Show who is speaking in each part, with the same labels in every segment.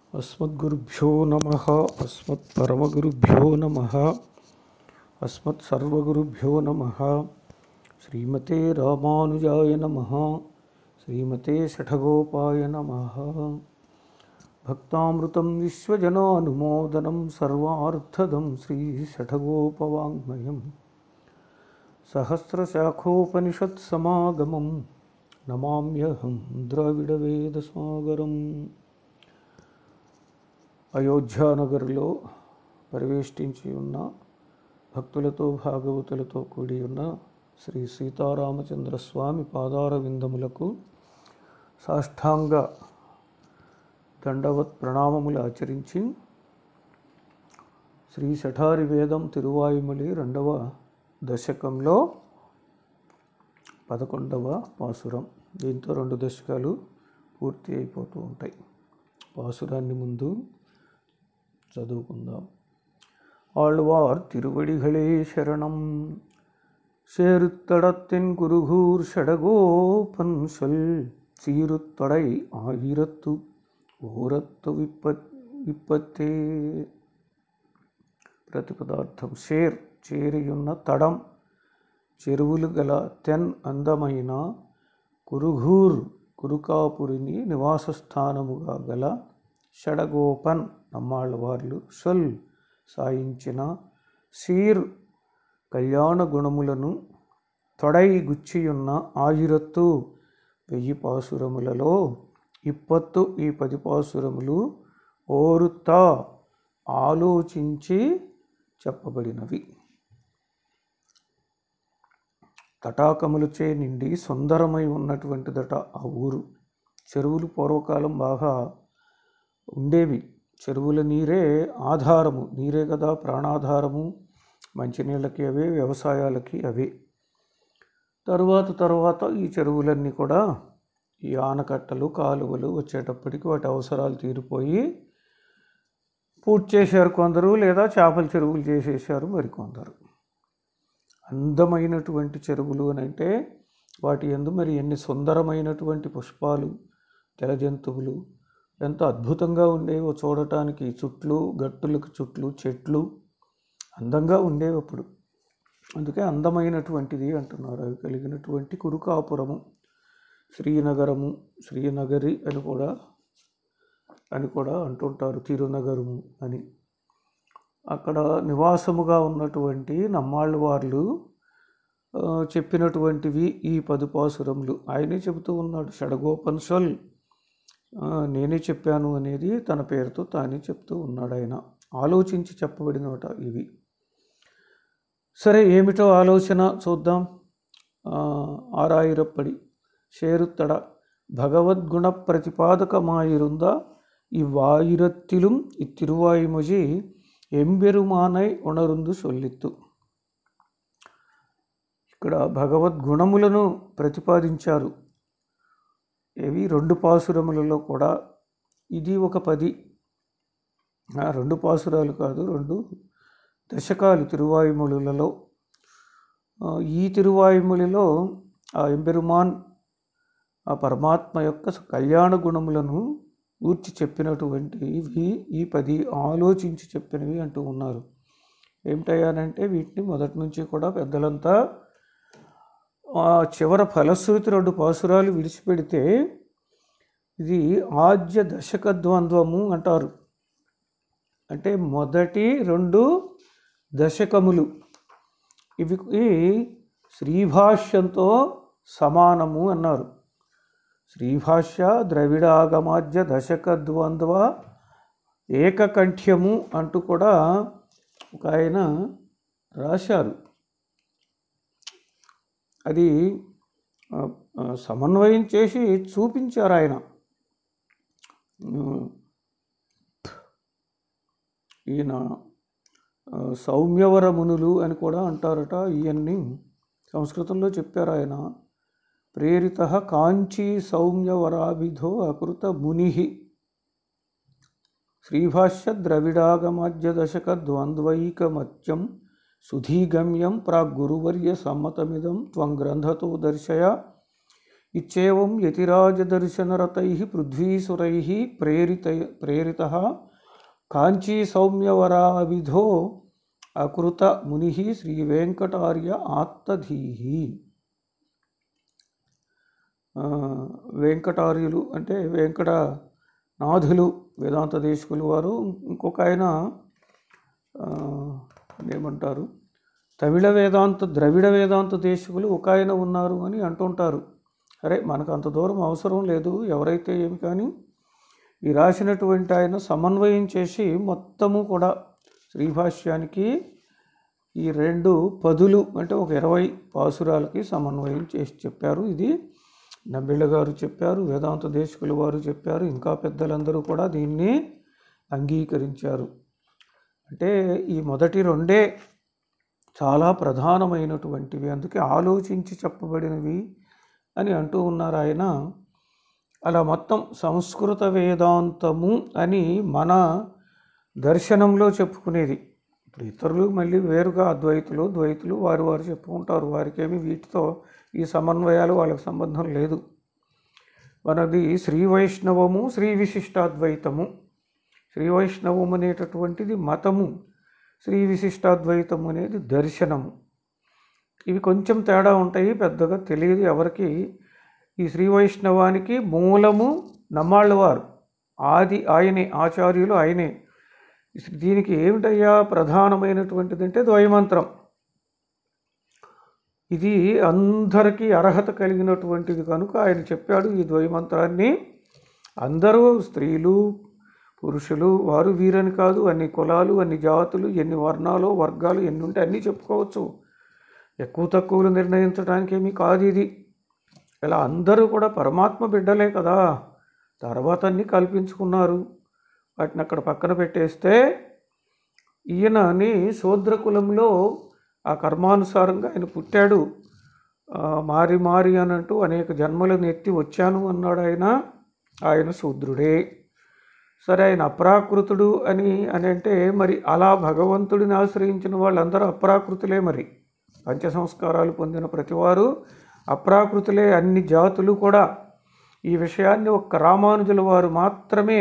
Speaker 1: अस्मद्गुरुभ्यो नमः अस्मत्परमगुरुभ्यो नमः अस्मत्सर्वगुरुभ्यो नमः श्रीमते रामानुजाय नमः श्रीमते शठगोपाय नमः भक्तामृतं विश्वजनानुमोदनं सर्वार्थदं श्रीशठगोपवाङ्मयं सहस्रशाखोपनिषत्समागमं नमाम्यहं द्रविडवेदसागरम् అయోధ్యానగర్లో పరివేష్టించి ఉన్న భక్తులతో భాగవతులతో కూడి ఉన్న శ్రీ సీతారామచంద్ర స్వామి పాదార విందములకు సాష్టాంగ దండవత్ ప్రణామములు ఆచరించి శ్రీ శఠారి వేదం తిరువాయుమలి రెండవ దశకంలో పదకొండవ పాసురం దీంతో రెండు దశకాలు పూర్తి అయిపోతూ ఉంటాయి పాసురాన్ని ముందు చదువుకుందాం ஆழ்வார் திருவடிகளே சரணம் சேருத்தடத்தின் குருகூர் ஷடகோபன் சொல் சீருத்தடை ஆயிரத்து ఓరత్తు విప్పత్ విప్పత్తే ప్రతిపదార్థం షేర్ చేరియున్న తడం చెరువులు గల తెన్ అందమైన కురుఘూర్ కురుకాపురిని నివాస స్థానముగా గల షడగోపన్ నమ్మాళ్ళవార్లు సొల్ సాయించిన సీర్ కళ్యాణ గుణములను తొడై గుచ్చియున్న ఆయిరత్తు వెయ్యి పాసురములలో ఇప్పత్తు ఈ పది పాసురములు ఓరుతా ఆలోచించి చెప్పబడినవి తటాకములచే నిండి సుందరమై ఉన్నటువంటిదట ఆ ఊరు చెరువులు పూర్వకాలం బాగా ఉండేవి చెరువుల నీరే ఆధారము నీరే కదా ప్రాణాధారము మంచినీళ్ళకి అవే వ్యవసాయాలకి అవే తరువాత తరువాత ఈ చెరువులన్నీ కూడా ఈ ఆనకట్టలు కాలువలు వచ్చేటప్పటికి వాటి అవసరాలు తీరిపోయి పూర్తి చేశారు కొందరు లేదా చేపల చెరువులు చేసేసారు మరికొందరు అందమైనటువంటి చెరువులు అని అంటే వాటి ఎందు మరి ఎన్ని సుందరమైనటువంటి పుష్పాలు జల జంతువులు ఎంత అద్భుతంగా ఉండేవో చూడటానికి చుట్లు గట్టులకు చుట్లు చెట్లు అందంగా ఉండేవి అప్పుడు అందుకే అందమైనటువంటిది అంటున్నారు అవి కలిగినటువంటి కురుకాపురము శ్రీనగరము శ్రీనగరి అని కూడా అని కూడా అంటుంటారు తిరునగరము అని అక్కడ నివాసముగా ఉన్నటువంటి నమ్మాళ్ళ వార్లు చెప్పినటువంటివి ఈ పదుపాసురములు ఆయనే చెబుతూ ఉన్నాడు షడగోపన్సల్ నేనే చెప్పాను అనేది తన పేరుతో తానే చెప్తూ ఉన్నాడు ఆయన ఆలోచించి చెప్పబడినట ఇవి సరే ఏమిటో ఆలోచన చూద్దాం ఆరాయిరప్పడి షేరుత్తడ భగవద్గుణ ప్రతిపాదకమాயிருందా ఇவ்வாயிரத்திலும் இத்திருவாய்மொழி ఎంబెరుమానై ఉణరుందు సొల్లిత్తు ఇక్కడ భగవద్గుణములను ప్రతిపాదించారు ఇవి రెండు పాసురములలో కూడా ఇది ఒక పది రెండు పాసురాలు కాదు రెండు దశకాలు తిరువాయుములలో ఈ తిరువాయుములలో ఆ ఎంబెరుమాన్ ఆ పరమాత్మ యొక్క కళ్యాణ గుణములను ఊర్చి చెప్పినటువంటివి ఈ పది ఆలోచించి చెప్పినవి అంటూ ఉన్నారు ఏమిటయ్యానంటే వీటిని మొదటి నుంచి కూడా పెద్దలంతా చివర ఫలశ్రుతి రెండు పాసురాలు విడిచిపెడితే ఇది ఆద్య దశక ద్వంద్వము అంటారు అంటే మొదటి రెండు దశకములు ఇవి శ్రీభాష్యంతో సమానము అన్నారు శ్రీభాష్య ద్రవిడాగమాద్య దశక ద్వంద్వ ఏకకంఠ్యము అంటూ కూడా ఒక ఆయన రాశారు అది సమన్వయం చేసి చూపించారు ఆయన ఈయన సౌమ్యవర మునులు అని కూడా అంటారట ఇవన్నీ సంస్కృతంలో చెప్పారు ఆయన ప్రేరిత కాంచీ సౌమ్యవరాభిధో అకృత ముని శ్రీభాష్య ద్రవిడాగమాద్య దశక ద్వంద్వైకమత్యం సుధీగమ్యం ప్రాగ్గురువర్య సమ్మతమిదం త్వం గ్రంథతో దర్శయ ఇచ్చేవం యతిరాజదర్శనరతై పృథ్వీసురై ప్రేరిత ప్రేరిత కాంచీ సౌమ్యవరావిధో అకృత ముని శ్రీ వెంకటార్య ఆత్తధీహి ఆ, వెంకటార్యులు అంటే వెంకట నాథులు వేదాంత దేశకులు వారు ఇంకొక ఆయన ఆ, ఏమంటారు తమిళ వేదాంత ద్రవిడ వేదాంత దేశకులు ఒక ఆయన ఉన్నారు అని అంటుంటారు అరే మనకు అంత దూరం అవసరం లేదు ఎవరైతే ఏమి కానీ ఈ రాసినటువంటి ఆయన సమన్వయం చేసి మొత్తము కూడా శ్రీభాష్యానికి ఈ రెండు పదులు అంటే ఒక ఇరవై పాసురాలకి సమన్వయం చేసి చెప్పారు ఇది నమ్మిళ్ళ గారు చెప్పారు వేదాంత దేశకులు వారు చెప్పారు ఇంకా పెద్దలందరూ కూడా దీన్ని అంగీకరించారు అంటే ఈ మొదటి రెండే చాలా ప్రధానమైనటువంటివి అందుకే ఆలోచించి చెప్పబడినవి అని అంటూ ఉన్నారు ఆయన అలా మొత్తం సంస్కృత వేదాంతము అని మన దర్శనంలో చెప్పుకునేది ఇప్పుడు ఇతరులు మళ్ళీ వేరుగా అద్వైతులు ద్వైతులు వారు వారు చెప్పుకుంటారు వారికేమి వీటితో ఈ సమన్వయాలు వాళ్ళకి సంబంధం లేదు మనది శ్రీ వైష్ణవము శ్రీ విశిష్టాద్వైతము శ్రీ వైష్ణవం అనేటటువంటిది మతము శ్రీ విశిష్టాద్వైతం అనేది దర్శనము ఇవి కొంచెం తేడా ఉంటాయి పెద్దగా తెలియదు ఎవరికి ఈ శ్రీ వైష్ణవానికి మూలము నమ్మాళ్ళవారు ఆది ఆయనే ఆచార్యులు ఆయనే దీనికి ఏమిటయ్యా ప్రధానమైనటువంటిది అంటే ద్వైమంత్రం ఇది అందరికీ అర్హత కలిగినటువంటిది కనుక ఆయన చెప్పాడు ఈ ద్వైమంత్రాన్ని అందరూ స్త్రీలు పురుషులు వారు వీరని కాదు అన్ని కులాలు అన్ని జాతులు ఎన్ని వర్ణాలు వర్గాలు ఎన్ని ఉంటే అన్నీ చెప్పుకోవచ్చు ఎక్కువ తక్కువలు నిర్ణయించడానికి ఏమీ కాదు ఇది ఇలా అందరూ కూడా పరమాత్మ బిడ్డలే కదా తర్వాత అన్నీ కల్పించుకున్నారు వాటిని అక్కడ పక్కన పెట్టేస్తే ఈయనని శూద్ర కులంలో ఆ కర్మానుసారంగా ఆయన పుట్టాడు ఆ, మారి మారి అని అంటూ అనేక జన్మలను ఎత్తి వచ్చాను అన్నాడు ఆయన ఆయన శూద్రుడే సరే ఆయన అప్రాకృతుడు అని అని అంటే మరి అలా భగవంతుడిని ఆశ్రయించిన వాళ్ళందరూ అప్రాకృతులే మరి పంచ సంస్కారాలు పొందిన ప్రతివారు అప్రాకృతులే అన్ని జాతులు కూడా ఈ విషయాన్ని ఒక్క రామానుజుల వారు మాత్రమే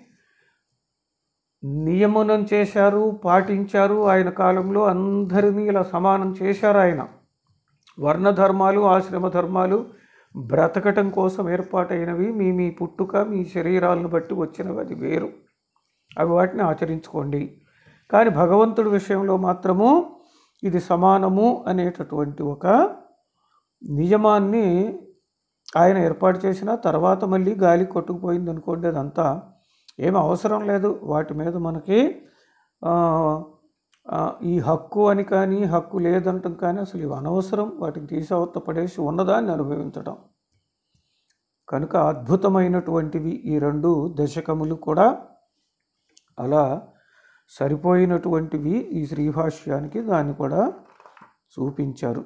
Speaker 1: నియమనం చేశారు పాటించారు ఆయన కాలంలో అందరినీ ఇలా సమానం చేశారు ఆయన వర్ణ ధర్మాలు ఆశ్రమ ధర్మాలు బ్రతకటం కోసం ఏర్పాటైనవి మీ మీ పుట్టుక మీ శరీరాలను బట్టి వచ్చినవి అది వేరు అవి వాటిని ఆచరించుకోండి కానీ భగవంతుడి విషయంలో మాత్రము ఇది సమానము అనేటటువంటి ఒక నియమాన్ని ఆయన ఏర్పాటు చేసిన తర్వాత మళ్ళీ గాలి కొట్టుకుపోయింది అనుకోండి అదంతా ఏం అవసరం లేదు వాటి మీద మనకి ఆ, ఆ, ఈ హక్కు అని కానీ హక్కు లేదంటం కానీ అసలు ఇవి అనవసరం వాటిని తీసవత్త పడేసి ఉన్నదాన్ని అనుభవించడం కనుక అద్భుతమైనటువంటివి ఈ రెండు దశకములు కూడా అలా సరిపోయినటువంటివి ఈ శ్రీభాష్యానికి దాన్ని కూడా చూపించారు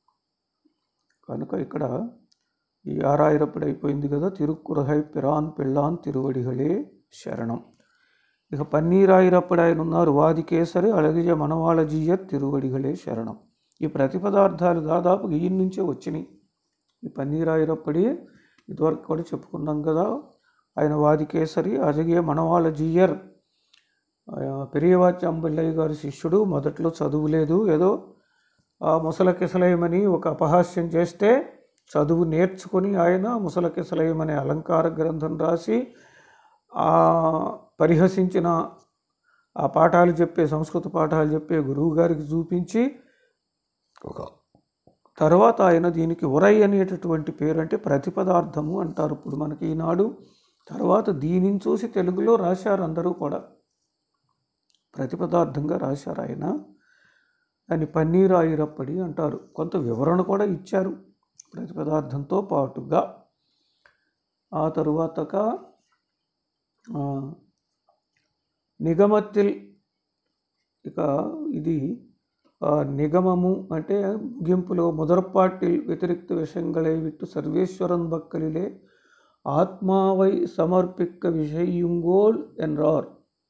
Speaker 1: కనుక ఇక్కడ ఈ ఆరాయిరప్పుడు అయిపోయింది కదా తిరుక్కురహై పిరాన్ పిళ్ళాన్ తిరువడిగలే శరణం ఇక పన్నీరాయిరప్పుడు ఆయన ఉన్నారు వాదికేసరి అళగిజ మనవాళ జీయర్ తిరువడిగలే శరణం ఈ ప్రతిపదార్థాలు దాదాపు ఈయన నుంచే వచ్చినాయి ఈ పన్నీరాయిరప్పడి ఇదివరకు కూడా చెప్పుకున్నాం కదా ఆయన వాదికేసరి అజగియ మనవాళ జీయర్ ఆ, పెరియవాచి అంబల్లయ్య గారి శిష్యుడు మొదట్లో చదువు లేదు ఏదో ఆ ముసలకిసలయమని ఒక అపహాస్యం చేస్తే చదువు నేర్చుకొని ఆయన ముసలకిసలయమనే అలంకార గ్రంథం రాసి ఆ పరిహసించిన ఆ పాఠాలు చెప్పే సంస్కృత పాఠాలు చెప్పే గురువు గారికి చూపించి ఒక తర్వాత ఆయన దీనికి ఉరై అనేటటువంటి పేరు అంటే ప్రతిపదార్థము అంటారు ఇప్పుడు మనకి ఈనాడు తర్వాత దీనిని చూసి తెలుగులో రాశారు అందరూ కూడా ప్రతిపదార్థంగా రాశారు ఆయన దాన్ని పన్నీరు ఆయిరప్పడి అంటారు కొంత వివరణ కూడా ఇచ్చారు ప్రతిపదార్థంతో పాటుగా ఆ తరువాతగా ఆ, నిగమత్తిల్ ఇక ఇది ఆ, నిగమము అంటే ముగింపులో முதற்பாட்டில் వ్యతిరిక్త விஷயங்களை விட்டு சர்வேஸ்வரன் பக்கலிலே ఆత్మావై సమర్పిక్క విషయుంగోల్ ఎన్రార్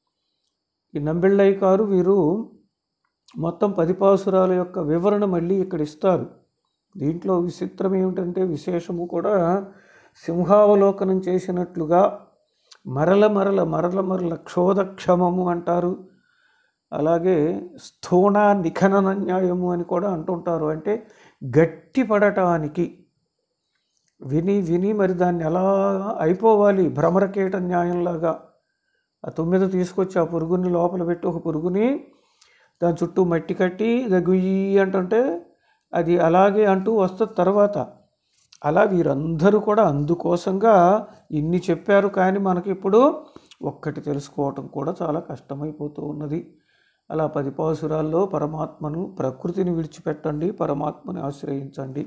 Speaker 1: ఈ నంబిళ్ళయ్య గారు వీరు మొత్తం పది పాసురాల యొక్క వివరణ మళ్ళీ ఇక్కడ ఇస్తారు దీంట్లో విచిత్రం ఏమిటంటే విశేషము కూడా సింహావలోకనం చేసినట్లుగా మరల మరల మరల మరల క్షోధక్షమము అంటారు అలాగే స్థూణ నిఖనన న్యాయము అని కూడా అంటుంటారు అంటే గట్టి పడటానికి విని విని మరి దాన్ని ఎలా అయిపోవాలి భ్రమరకీట న్యాయంలాగా ఆ తొమ్మిది తీసుకొచ్చి ఆ పురుగుని లోపల పెట్టి ఒక పురుగుని దాని చుట్టూ మట్టి కట్టి గుయ్యి అంటుంటే అది అలాగే అంటూ వస్తుంది తర్వాత అలా వీరందరూ కూడా అందుకోసంగా ఇన్ని చెప్పారు కానీ మనకి ఇప్పుడు ఒక్కటి తెలుసుకోవటం కూడా చాలా కష్టమైపోతూ ఉన్నది అలా పది పాసురాల్లో పరమాత్మను ప్రకృతిని విడిచిపెట్టండి పరమాత్మని ఆశ్రయించండి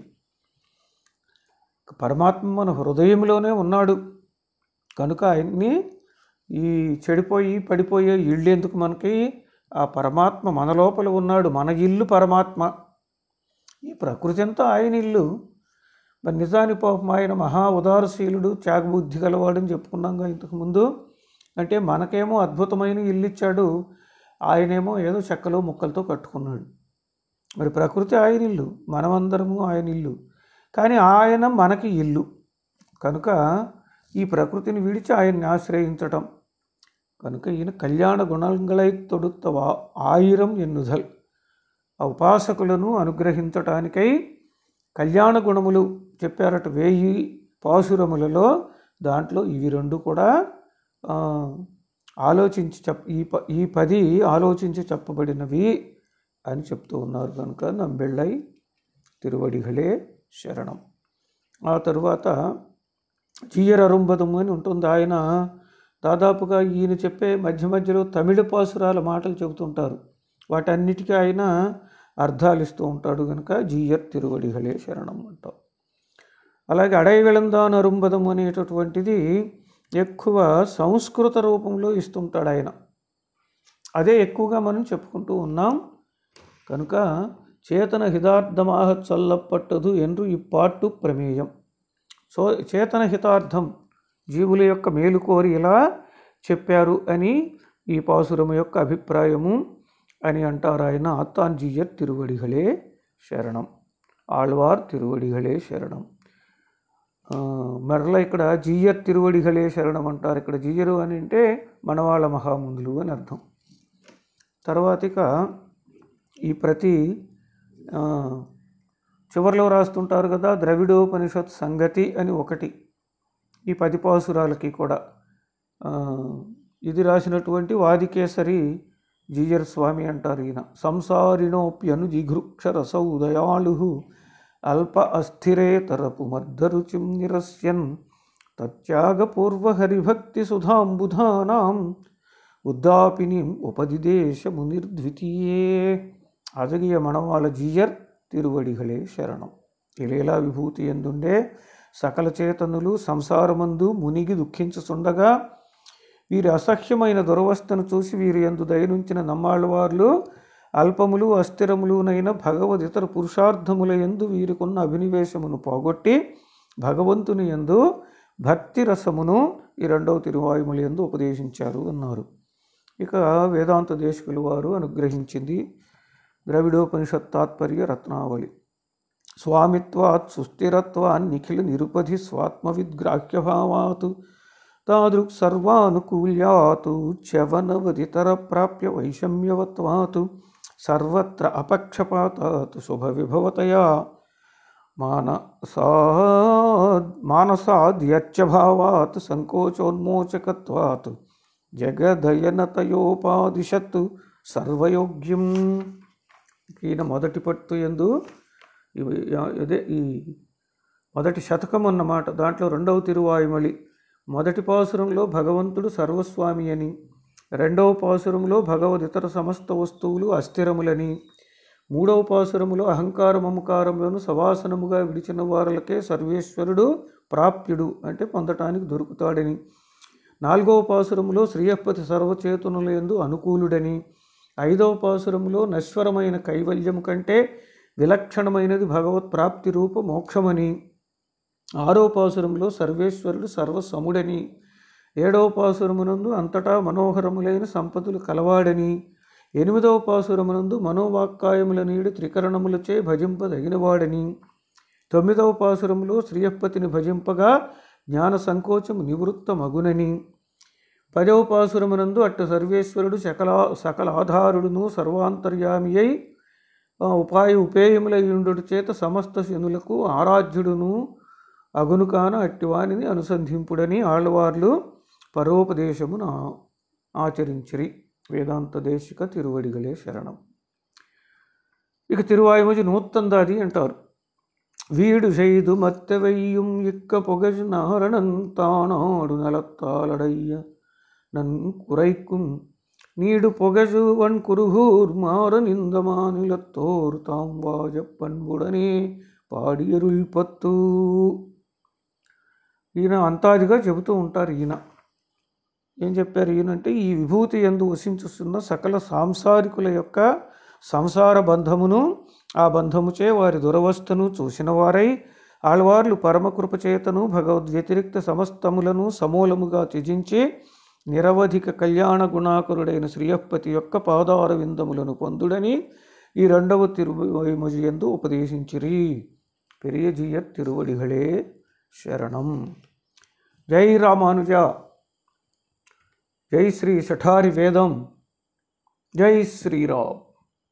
Speaker 1: పరమాత్మ మన హృదయంలోనే ఉన్నాడు కనుక ఆయన్ని ఈ చెడిపోయి పడిపోయే ఇళ్ళు ఎందుకు మనకి ఆ పరమాత్మ మన లోపల ఉన్నాడు మన ఇల్లు పరమాత్మ ఈ ప్రకృతి అంతా ఆయన ఇల్లు మరి నిజానికి పాపం ఆయన మహా ఉదారశీలుడు త్యాగబుద్ధి గలవాడని చెప్పుకున్నాగా ఇంతకుముందు అంటే మనకేమో అద్భుతమైన ఇల్లు ఇచ్చాడు ఆయనేమో ఏదో చెక్కలో ముక్కలతో కట్టుకున్నాడు మరి ప్రకృతి ఆయన ఇల్లు మనమందరము ఆయన ఇల్లు కానీ ఆయన మనకి ఇల్లు కనుక ఈ ప్రకృతిని విడిచి ఆయన్ని ఆశ్రయించటం కనుక ఈయన కళ్యాణ గుణంగళై తొడుత్తవా ఆయిరం ఎన్నుదల్ ఆ ఉపాసకులను అనుగ్రహించటానికై కళ్యాణ గుణములు చెప్పారట వేయి పాసురములలో దాంట్లో ఇవి రెండు కూడా ఆ, ఆలోచించి చెప్ ఈ ప ఈ పది ఆలోచించి చెప్పబడినవి అని చెప్తూ ఉన్నారు కనుక నంబెళ్ళై తిరువడిగలే శరణం ఆ తరువాత చీయర అరుంబదం అని ఉంటుంది ఆయన దాదాపుగా ఈయన చెప్పే మధ్య మధ్యలో తమిళ పాసురాల మాటలు చెబుతుంటారు వాటన్నిటికీ ఆయన అర్థాలు ఇస్తూ ఉంటాడు కనుక జీయర్ తిరువడిగలే శరణం అంటాం అలాగే అడై వెళందాన్ అరుంబదం అనేటటువంటిది ఎక్కువ సంస్కృత రూపంలో ఇస్తుంటాడు ఆయన అదే ఎక్కువగా మనం చెప్పుకుంటూ ఉన్నాం కనుక చేతన హితార్థమాహ చల్లపట్టదు ఎండ్రు ఇప్పాట్టు ప్రమేయం సో చేతన హితార్థం జీవుల యొక్క మేలు కోరి ఇలా చెప్పారు అని ఈ పాసురము యొక్క అభిప్రాయము అని అంటారు ఆయన ఆత్తాంజీయర్ తిరువడిగలే శరణం ఆళ్వార్ తిరువడిగలే శరణం ఆ, మరలా ఇక్కడ జీయర్ తిరువడిగలే శరణం అంటారు ఇక్కడ జీయరు అని అంటే మనవాళ్ళ మహాముందులు అని అర్థం తర్వాత ఇక ఈ ప్రతి ఆ, చివరిలో రాస్తుంటారు కదా ద్రవిడోపనిషత్ సంగతి అని ఒకటి ఈ పది పాసురాలకి కూడా ఆ, ఇది రాసినటువంటి వాదికేసరి జీయర్ స్వామి అంటారు ఈయన సంసారిణోప్యను జిఘృక్షరసౌ దయాళు అల్ప అస్థిరేతరపు మర్ధరుచిం నిరస్యన్ తత్యాగపూర్వ హరిభక్తి సుధాంబుధానాం ఉద్దాపినిం ఉపదిదేశము నిర్ద్వితీయే అజగియ మణవాళ జీయర్ తిరువడిగలే శరణం ఇలేలా విభూతి ఎందుండే సకల చేతనులు సంసారమందు మునిగి దుఃఖించుచుండగా వీరి అసహ్యమైన దురవస్థను చూసి వీరి ఎందు దయనుంచిన నమ్మాళ్ళవార్లు అల్పములు అస్థిరములునైన భగవద్ ఇతర పురుషార్థముల ఎందు వీరికున్న అభినివేశమును పోగొట్టి భగవంతుని ఎందు భక్తి రసమును ఈ రెండవ తిరువాయుముల ఎందు ఉపదేశించారు అన్నారు ఇక వేదాంత దేశకులు వారు అనుగ్రహించింది ద్రవిడోపనిషత్ తాత్పర్య రత్నావళి స్వామిత్వాత్ సుస్థిరత్వాన్ నిఖిల నిరుపధి స్వాత్మవిద్గ్రాహ్యభావాత్ తాదృక్ సర్వానుకూల్యాత్ చ్యవనవదితర ప్రాప్య వైషమ్యవత్వాత్ సర్వత్ర అపక్షపాతాత్ శుభవిభవతయా మానసా మానసాద్యర్చభావాత్ సంకోచోన్మోచకత్వాత్ జగదయనతయోపాదిశత్ సర్వయోగ్యం ఈయన మొదటి పట్టు ఎందు ఇవి ఇదే ఈ మొదటి శతకం అన్నమాట దాంట్లో రెండవ తిరువాయుమలి మొదటి పాసురంలో భగవంతుడు సర్వస్వామి అని రెండవ పాసురంలో భగవద్ ఇతర సమస్త వస్తువులు అస్థిరములని మూడవ పాసురములో అహంకార మమకారములను సవాసనముగా విడిచిన వారులకే సర్వేశ్వరుడు ప్రాప్యుడు అంటే పొందటానికి దొరుకుతాడని నాలుగవ పాసురములో శ్రీయపతి సర్వచేతనుల యందు అనుకూలుడని ఐదవ పాసురములో నశ్వరమైన కైవల్యము కంటే విలక్షణమైనది భగవత్ ప్రాప్తి రూప మోక్షమని ఆరో పాసురంలో సర్వేశ్వరుడు సర్వసముడని ఏడవ పాసురమునందు అంతటా మనోహరములైన సంపదలు కలవాడని ఎనిమిదవ పాసురమునందు మనోవాక్కాయముల నీడు త్రికరణములచే భజింపదగినవాడని తొమ్మిదవ పాసురంలో శ్రీయపతిని భజింపగా జ్ఞాన సంకోచము నివృత్తమగునని పదవ పాసురమునందు అట్ట సర్వేశ్వరుడు సకల సకల ఆధారుడును సర్వాంతర్యామి అయి ఆ, ఉపాయ ఉపేయములయుండు చేత సమస్త శనులకు ఆరాధ్యుడును అగును కాన అట్టివానిని అనుసంధింపుడని ఆళ్వార్లు పరోపదేశమును ఆ- ఆచరించిరి వేదాంత దేశిక తిరువడిగలే శరణం ఇక తిరువాయుమజి నూత్తందాది అంటారు வீடு செய்து மத்தவையும் இக்க புகழ் நாரணன் தானாடு நலத்தாலடைய நன் குறைக்கும் நீடு புகழு வன் குருகூர் மாறன் இந்த மாநிலத்தோர் தாம் வாஜ பண்புடனே పాడియరుల్ పత్తు ఈయన అంతాదిగా చెబుతూ ఉంటారు ఈయన ఏం చెప్పారు ఈయనంటే ఈ విభూతి ఎందు వసించుస్తున్న సకల సాంసారికుల యొక్క సంసార బంధమును ఆ బంధముచే వారి దురవస్థను చూసిన వారై ఆళ్వార్లు పరమకృప చేతను భగవద్వ్యతిరిక్త సమస్తములను సమూలముగా త్యజించి నిరవధిక కళ్యాణ గుణాకరుడైన శ్రీయప్పతి యొక్క పాదార విందములను పొందుడని ఈ రెండవ తిరువైమజి ఎందు ఉపదేశించిరి పెరియజియ తిరువడిகளே శరణం జై రామానుజ జై శ్రీ శఠారి వేదం జై శ్రీరామ్